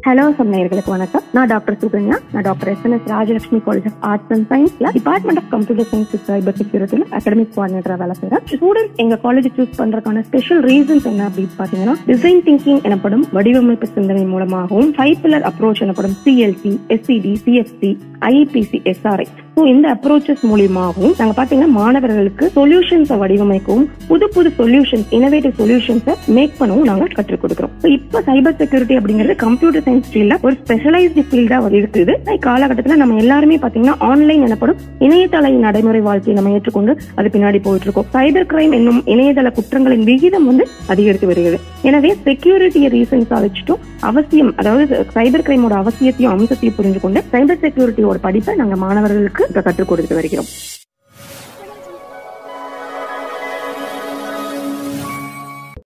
hello நேயர்களுக்கு வணக்கம் நான் டாக்டர் சுகன்யா நான் doctor S N S Rajalakshmi college of arts and சயின்ஸ்ல department of computer science with cyber செக்யூரிட்டில அகடமிக் கோஆர்டினேட்டரா வேலை செய்யறேன் ஸ்டூடெண்ட்ஸ் எங்க காலேஜ் சூஸ் பண்றதுக்கான ஸ்பெஷல் ரீசன்ஸ் என்ன அப்படின்னு பாத்தீங்கன்னா டிசைன் திங்கிங் எனப்படும் வடிவமைப்பு சிந்தனை மூலமாகவும் ஃபைவ் பில்லர் அப்ரோச் எனப்படும் CLC SCT CFC IPC SRI so இந்த அப்ரோச்சஸ் மூலியமாகவும் நாங்க பாத்தீங்கன்னா மாணவர்களுக்கு சொல்யூஷன்ஸை வடிவமைக்கவும் புது புது சொல்யூஷன்ஸ் இனோவேட்டிவ் சொல்யூஷன்ஸை மேக் பண்ணவும் நாங்க கற்றுக் கொடுக்குறோம் So, இப்போ சைபர் செக்யூரிட்டி அப்படிங்கிறது கம்ப்யூட்டர் சயின்ஸ் ஃபீல்ட்ல ஒரு ஸ்பெஷலைஸ்டு ஃபீல்டா இருக்குது காலகட்டத்தில் நம்ம எல்லாருமே பாத்தீங்கன்னா ஆன்லைன் எனப்படும் இணையதள நடைமுறை வாழ்க்கையை நம்ம ஏற்றுக்கொண்டு அது பின்னாடி போயிட்டு இருக்கோம் சைபர் கிரைம் என்னும் இணையதள குற்றங்களின் விகிதம் வந்து அதிகரித்து வருகிறது எனவே செக்யூரிட்டியை ரீசன்ஸா வச்சுட்டும் அவசியம் அதாவது சைபர் கிரைமோட அவசியத்தையும் அம்சத்தையும் புரிஞ்சு கொண்டு சைபர் செக்யூரிட்டியோட படிப்பை நாங்க மாணவர்களுக்கு இப்ப கற்றுக் கொடுத்து வருகிறோம்